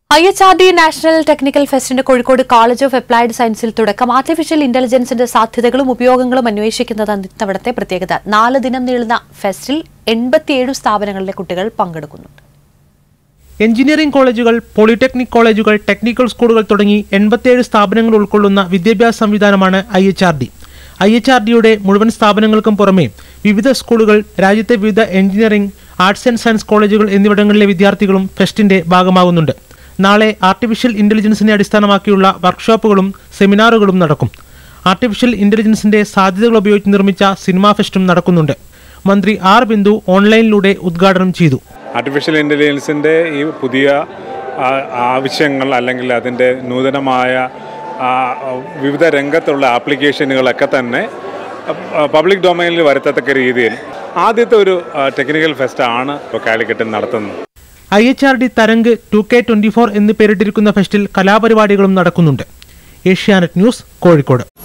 I H R D national technical ഫെസ്റ്റിന്റെ Kozhikode college of applied സയൻസിൽ തുടക്കം ആർട്ടിഫിഷ്യൽ ഇന്റലിജൻസിന്റെ സാധ്യതകളും ഉപയോഗങ്ങളും അന്വേഷിക്കുന്നതാണ് ഇത്തവണത്തെ പ്രത്യേകത നാല് ദിനം നീളുന്ന ഫെസ്റ്റിൽ എൺപത്തിയേഴ് സ്ഥാപനങ്ങളിലെ കുട്ടികൾ പങ്കെടുക്കുന്നുണ്ട് എഞ്ചിനീയറിംഗ് കോളേജുകൾ പോളിടെക്നിക് കോളേജുകൾ ടെക്നിക്കൽ സ്കൂളുകൾ തുടങ്ങി എൺപത്തിയേഴ് സ്ഥാപനങ്ങൾ ഉൾക്കൊള്ളുന്ന വിദ്യാഭ്യാസ സംവിധാനമാണ് I H R D I H R ഡിയുടെ മുഴുവൻ സ്ഥാപനങ്ങൾക്കും പുറമെ വിവിധ സ്കൂളുകൾ രാജ്യത്തെ വിവിധ എഞ്ചിനീയറിംഗ് ആർട്സ് ആൻഡ് സയൻസ് കോളേജുകൾ എന്നിവിടങ്ങളിലെ വിദ്യാർത്ഥികളും ഫെസ്റ്റിന്റെ ഭാഗമാകുന്നുണ്ട് നാളെ ആർട്ടിഫിഷ്യൽ ഇന്റലിജൻസിനെ അടിസ്ഥാനമാക്കിയുള്ള വർക്ക്ഷോപ്പുകളും സെമിനാറുകളും നടക്കും ആർട്ടിഫിഷ്യൽ ഇന്റലിജൻസിന്റെ സാധ്യതകൾ ഉപയോഗിച്ച് നിർമ്മിച്ച സിനിമാ ഫെസ്റ്റും നടക്കുന്നുണ്ട് മന്ത്രി ആർ ബിന്ദു ഓൺലൈനിലൂടെ ഉദ്ഘാടനം ചെയ്തു ആർട്ടിഫിഷ്യൽ ഇൻ്റലിജൻസിൻ്റെ ഈ പുതിയ ആ, ആവശ്യങ്ങൾ അല്ലെങ്കിൽ അതിൻ്റെ നൂതനമായ ആ, വിവിധ രംഗത്തുള്ള ആപ്ലിക്കേഷനുകളൊക്കെ തന്നെ പബ്ലിക് ഡൊമൈനിൽ വരുത്തത്തക്ക രീതിയിൽ ആദ്യത്തെ ഒരു ടെക്നിക്കൽ ഫെസ്റ്റാണ് ഇപ്പോൾ കാലിക്കറ്റിൽ നടത്തുന്നത് I H R D Tarang two K twenty four എന്ന് പേരിട്ടിരിക്കുന്ന ഫെസ്റ്റിൽ കലാപരിപാടികളും നടക്കുന്നുണ്ട് ഏഷ്യാനെറ്റ് ന്യൂസ് കോഴിക്കോട്